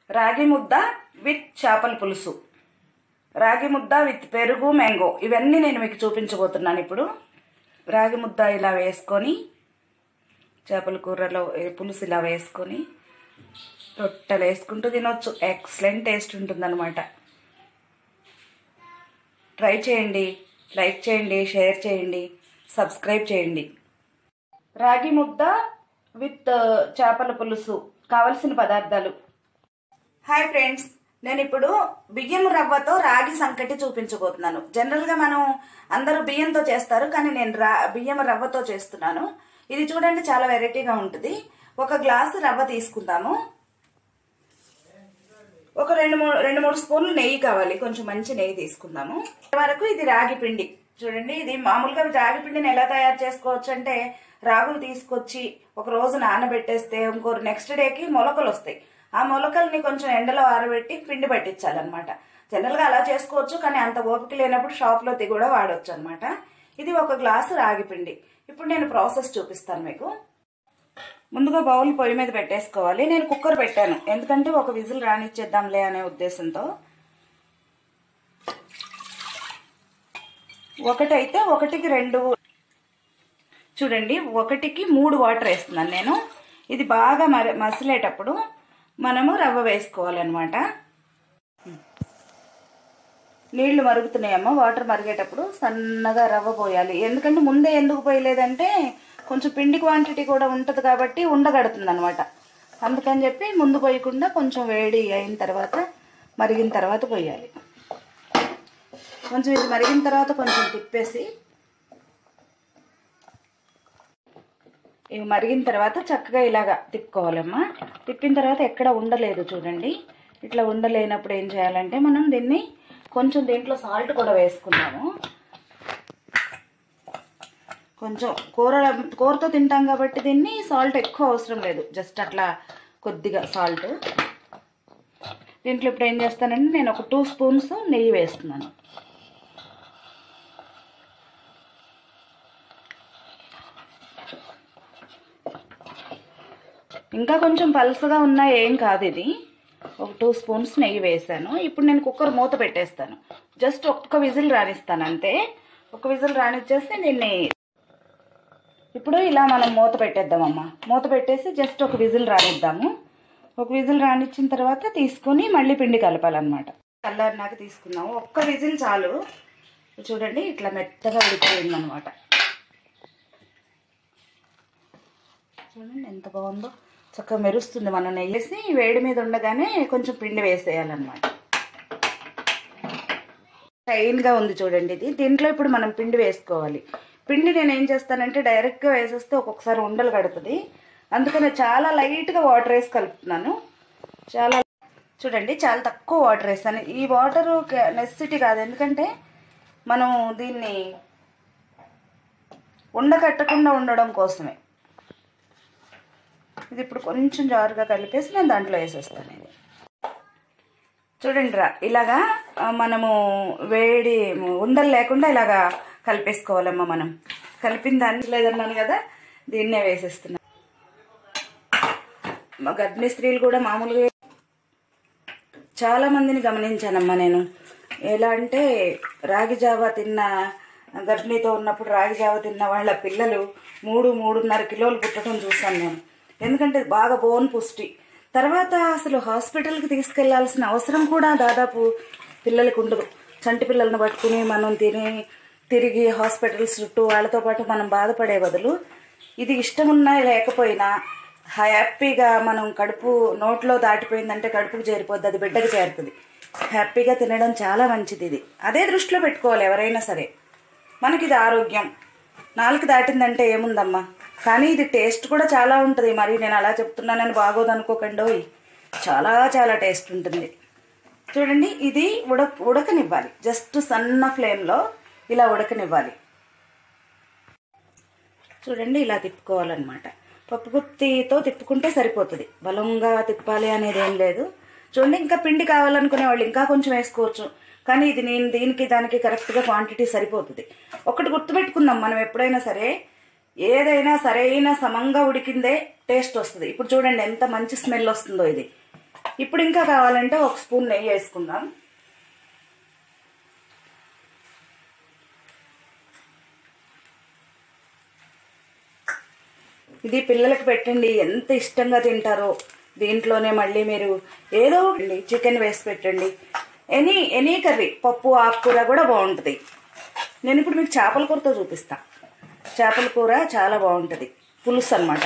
రాగి ముద్ద విత్ చేపల పులుసు రాగి ముద్ద విత్ పెరుగు మ్యాంగో ఇవన్నీ నేను మీకు చూపించబోతున్నాను ఇప్పుడు రాగి ముద్ద ఇలా వేసుకొని చేపల కూరలో ఏ పులుసు ఇలా వేసుకొని రొట్టెలు వేసుకుంటూ తినొచ్చు ఎక్సలెంట్ టేస్ట్ ఉంటుందన్నమాట ట్రై చేయండి లైక్ చేయండి షేర్ చేయండి సబ్స్క్రైబ్ చేయండి రాగి ముద్ద విత్ చేపల పులుసు కావలసిన పదార్థాలు హాయ్ ఫ్రెండ్స్ నేను ఇప్పుడు బియ్యం రవ్వతో రాగి సంకటి చూపించబోతున్నాను జనరల్ గా మనం అందరూ బియ్యంతో చేస్తారు కానీ నేను రా బియ్యం రవ్వతో చేస్తున్నాను ఇది చూడండి చాలా వెరైటీగా ఉంటుంది ఒక గ్లాసు రవ్వ తీసుకుందాము ఒక రెండు మూడు రెండు మూడు స్పూన్లు నెయ్యి కావాలి కొంచెం మంచి నెయ్యి తీసుకుందాము వరకు ఇది రాగి పిండి చూడండి ఇది మామూలుగా రాగి పిండిని ఎలా తయారు చేసుకోవచ్చు అంటే రాగులు తీసుకొచ్చి ఒక రోజు నానబెట్టేస్తే ఇంకో నెక్స్ట్ డేకి మొలకలు వస్తాయి ఆ మొలకల్ని కొంచెం ఎండలో ఆరబెట్టి పిండి పట్టించాలన్నమాట జనరల్ గా అలా చేసుకోవచ్చు కానీ అంత ఓపిక లేనప్పుడు షాప్ లో కూడా వాడొచ్చు అనమాట ఇది ఒక గ్లాసు రాగి పిండి ఇప్పుడు నేను ప్రాసెస్ చూపిస్తాను మీకు ముందుగా బౌల్ పొయ్యి మీద పెట్టేసుకోవాలి నేను కుక్కర్ పెట్టాను ఎందుకంటే ఒక విజిల్ రానిచ్చేద్దాంలే అనే ఉద్దేశంతో ఒకటైతే ఒకటికి రెండు చూడండి ఒకటికి మూడు వాటర్ వేస్తున్నాను నేను ఇది బాగా మరి మసిలేటప్పుడు మనము రవ్వ వేసుకోవాలన్నమాట నీళ్లు మరుగుతున్నాయమ్మా వాటర్ మరిగేటప్పుడు సన్నగా రవ్వ పోయాలి ఎందుకంటే ముందే ఎందుకు పోయలేదంటే కొంచెం పిండి క్వాంటిటీ కూడా ఉంటుంది కాబట్టి ఉండగడుతుంది అనమాట అందుకని చెప్పి ముందు పోయకుండా కొంచెం వేడి అయిన తర్వాత మరిగిన తర్వాత పోయాలి కొంచెం ఇది మరిగిన తర్వాత కొంచెం తిప్పేసి ఇవి మరిగిన తర్వాత చక్కగా ఇలాగా తిప్పుకోవాలమ్మా తిప్పిన తర్వాత ఎక్కడ ఉండలేదు చూడండి ఇట్లా ఉండలేనప్పుడు ఏం చేయాలంటే మనం దీన్ని కొంచెం దీంట్లో సాల్ట్ కూడా వేసుకున్నాము కొంచెం కూర కూరతో తింటాం కాబట్టి దీన్ని సాల్ట్ ఎక్కువ అవసరం లేదు జస్ట్ అట్లా కొద్దిగా సాల్ట్ దీంట్లో ఇప్పుడు ఏం చేస్తానంటే నేను ఒక టూ స్పూన్స్ నెయ్యి వేస్తున్నాను ఇంకా కొంచెం పలుసగా ఉన్నా ఏం కాదు ఇది ఒక టూ స్పూన్స్ నెయ్యి వేసాను ఇప్పుడు నేను కుక్కర్ మూత పెట్టేస్తాను జస్ట్ ఒక్క విజిల్ రానిస్తాను అంతే ఒక విజిల్ రానిచ్చేస్తే దీన్ని ఇప్పుడు ఇలా మనం మూత పెట్టేద్దామమ్మా మూత పెట్టేసి జస్ట్ ఒక విజిల్ రానిద్దాము ఒక విజిల్ రానిచ్చిన తర్వాత తీసుకొని మళ్ళీ పిండి కలపాలన్నమాట చల్లారినాక తీసుకున్నాము ఒక్క విజిల్ చాలు చూడండి ఇట్లా మెత్తగా ఉడికిపోయింది అనమాట చూడండి ఎంత బాగుందో చక్కగా మెరుస్తుంది మనం నెయ్యేసి వేడి మీద ఉండగానే కొంచెం పిండి వేసేయాలన్నమాట గా ఉంది చూడండి ఇది దీంట్లో ఇప్పుడు మనం పిండి వేసుకోవాలి పిండి నేను ఏం చేస్తానంటే డైరెక్ట్గా వేసేస్తే ఒక్కొక్కసారి ఉండలు కడుతుంది అందుకని చాలా లైట్గా వాటర్ వేసి కలుపుతున్నాను చాలా చూడండి చాలా తక్కువ వాటర్ వేస్తాను ఈ వాటర్ నెసెసిటీ కాదు ఎందుకంటే మనం దీన్ని ఉండకట్టకుండా ఉండడం కోసమే ఇది ఇప్పుడు కొంచెం జారుగా కలిపేసి నేను దాంట్లో వేసేస్తాను ఇది చూడండి రా ఇలాగా ఆ, మనము వేడి ఉండలు లేకుండా ఇలాగా కలిపేసుకోవాలమ్మా మనం కలిపిన దాన్ని లేదన్నాను కదా దీన్నే వేసేస్తున్నా మా గర్భిణీ స్త్రీలు కూడా మామూలుగా చాలా మందిని గమనించానమ్మా నేను ఎలా అంటే రాగి జావా తిన్న గర్భిణీతో ఉన్నప్పుడు రాగి జావా తిన్న వాళ్ళ పిల్లలు మూడు మూడున్నర కిలోలు పుట్టడం చూసాను నేను ఎందుకంటే బాగా బోన్ పుష్టి తర్వాత అసలు హాస్పిటల్కి తీసుకెళ్లాల్సిన అవసరం కూడా దాదాపు పిల్లలకు ఉండదు చంటి పిల్లల్ని పట్టుకుని మనం తిని తిరిగి హాస్పిటల్స్ చుట్టూ వాళ్ళతో పాటు మనం బాధపడే బదులు ఇది ఇష్టం ఉన్నా లేకపోయినా హ్యాపీగా మనం కడుపు నోట్లో దాటిపోయిందంటే కడుపుకు చేరిపోద్ది అది బిడ్డకు చేరుతుంది హ్యాపీగా తినడం చాలా మంచిది ఇది అదే దృష్టిలో పెట్టుకోవాలి ఎవరైనా సరే మనకి ఇది ఆరోగ్యం నాలుగు దాటిందంటే ఏముందమ్మా కానీ ఇది టేస్ట్ కూడా చాలా ఉంటుంది మరి నేను అలా చెప్తున్నానని బాగోదు అనుకోకండి చాలా చాలా టేస్ట్ ఉంటుంది చూడండి ఇది ఉడ ఉడకనివ్వాలి జస్ట్ సన్న ఫ్లేమ్లో ఇలా ఉడకనివ్వాలి చూడండి ఇలా తిప్పుకోవాలన్నమాట పప్పు గుత్తితో తిప్పుకుంటే సరిపోతుంది బలంగా తిప్పాలి అనేది ఏం లేదు చూడండి ఇంకా పిండి కావాలనుకునే వాళ్ళు ఇంకా కొంచెం వేసుకోవచ్చు కానీ ఇది నేను దీనికి దానికి కరెక్ట్గా క్వాంటిటీ సరిపోతుంది ఒకటి గుర్తుపెట్టుకుందాం మనం ఎప్పుడైనా సరే ఏదైనా సరైన సమంగా ఉడికిందే టేస్ట్ వస్తుంది ఇప్పుడు చూడండి ఎంత మంచి స్మెల్ వస్తుందో ఇది ఇప్పుడు ఇంకా కావాలంటే ఒక స్పూన్ నెయ్యి వేసుకుందాం ఇది పిల్లలకి పెట్టండి ఎంత ఇష్టంగా తింటారో దీంట్లోనే మళ్ళీ మీరు ఏదో ఒకటి చికెన్ వేసి పెట్టండి ఎనీ ఎనీ కర్రీ పప్పు ఆకుకూర కూడా బాగుంటుంది నేను ఇప్పుడు మీకు చేపల కూరతో చూపిస్తా చేపల కూర చాలా బాగుంటుంది పులుసు అన్నమాట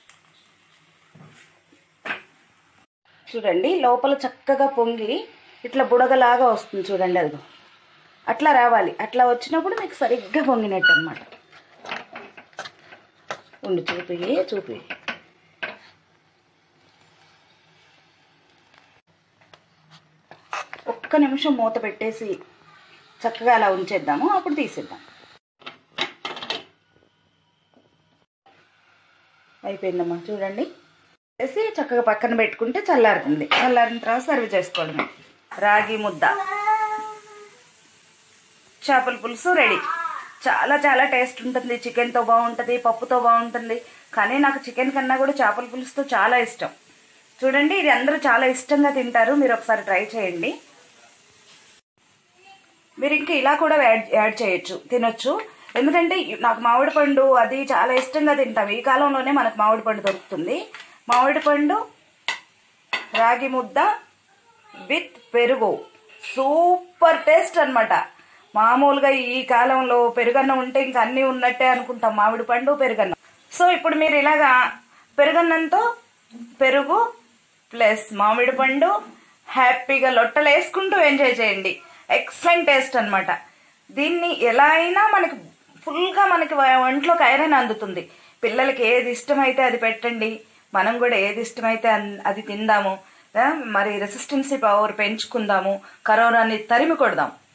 చూడండి లోపల చక్కగా పొంగి ఇట్లా బుడగలాగా వస్తుంది చూడండి అది అట్లా రావాలి అట్లా వచ్చినప్పుడు మీకు సరిగ్గా పొంగినట్టు అనమాట ఉండి చూపి చూపి ఒక్క నిమిషం మూత పెట్టేసి చక్కగా అలా ఉంచేద్దాము అప్పుడు తీసేద్దాం అయిపోయిందమ్మా చూడండి వేసి చక్కగా పక్కన పెట్టుకుంటే చల్లారుతుంది చల్లారిన తర్వాత సర్వ్ చేసుకోవడమే రాగి ముద్ద చేపల పులుసు రెడీ చాలా చాలా టేస్ట్ ఉంటుంది చికెన్తో బాగుంటుంది పప్పుతో బాగుంటుంది కానీ నాకు చికెన్ కన్నా కూడా చేపల పులుసుతో చాలా ఇష్టం చూడండి ఇది అందరూ చాలా ఇష్టంగా తింటారు మీరు ఒకసారి ట్రై చేయండి మీరు ఇంకా ఇలా కూడా యాడ్ యాడ్ చేయొచ్చు తినొచ్చు ఎందుకంటే నాకు మామిడి పండు అది చాలా ఇష్టంగా తింటాం ఈ కాలంలోనే మనకు మామిడి పండు దొరుకుతుంది మామిడి పండు రాగి ముద్ద విత్ పెరుగు సూపర్ టేస్ట్ అన్నమాట మామూలుగా ఈ కాలంలో పెరుగన్నం ఉంటే ఇంకా అన్నీ ఉన్నట్టే అనుకుంటాం మామిడి పండు పెరుగన్నం సో ఇప్పుడు మీరు ఇలాగా పెరుగన్నంతో పెరుగు ప్లస్ మామిడి పండు హ్యాపీగా లొట్టలు వేసుకుంటూ ఎంజాయ్ చేయండి ఎక్సలెంట్ టేస్ట్ అన్నమాట దీన్ని ఎలా అయినా మనకి ఫుల్గా మనకి వ- ఒంట్లోకి ఐరన్ అందుతుంది పిల్లలకి ఏది ఇష్టమైతే అది పెట్టండి మనం కూడా ఏది ఇష్టమైతే అన్- అది తిందాము ఆ, మరి రెసిస్టెన్సీ పవర్ పెంచుకుందాము కరోనాని తరిమి కొడదాం